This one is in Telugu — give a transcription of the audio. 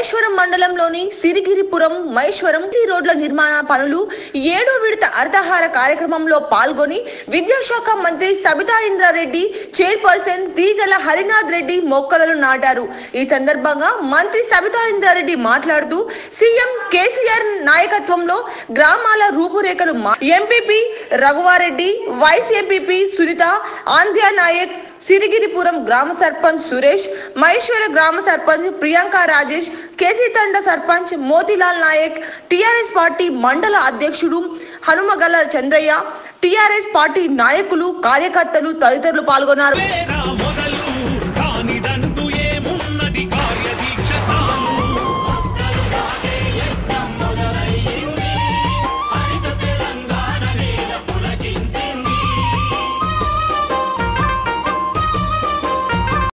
మహేశ్వరం మండలంలోని సిరిగిరిపురం మహేశ్వరం ఈ రోడ్ల నిర్మాణ పనులు ఏడో విడత అర్ధహార కార్యక్రమంలో పాల్గొని విద్యాశాఖ మంత్రి సబితా ఇంద్రారెడ్డి చైర్పర్సన్ తీగల హరినాథ్ రెడ్డి మొక్కలను నాటారు ఈ సందర్భంగా మంత్రి సబితా ఇంద్రారెడ్డి మాట్లాడుతూ సీఎం కేసీఆర్ నాయకత్వంలో గ్రామాల రూపురేఖలు మా- MPP Raghuvareddy vice MPP Sunitha Andhya Naik Sirigiripuram గ్రామ సర్పంచ్ సురేష్ మహేశ్వర గ్రామ sarpanch Priyanka Rajesh KC Thanda sarpanch Motilal Naik TRS party మండల అధ్యక్షుడు హనుమగల్ల చంద్రయ్య టిఆర్ఎస్ పార్టీ నాయకులు కార్యకర్తలు తదితరులు పాల్గొన్నారు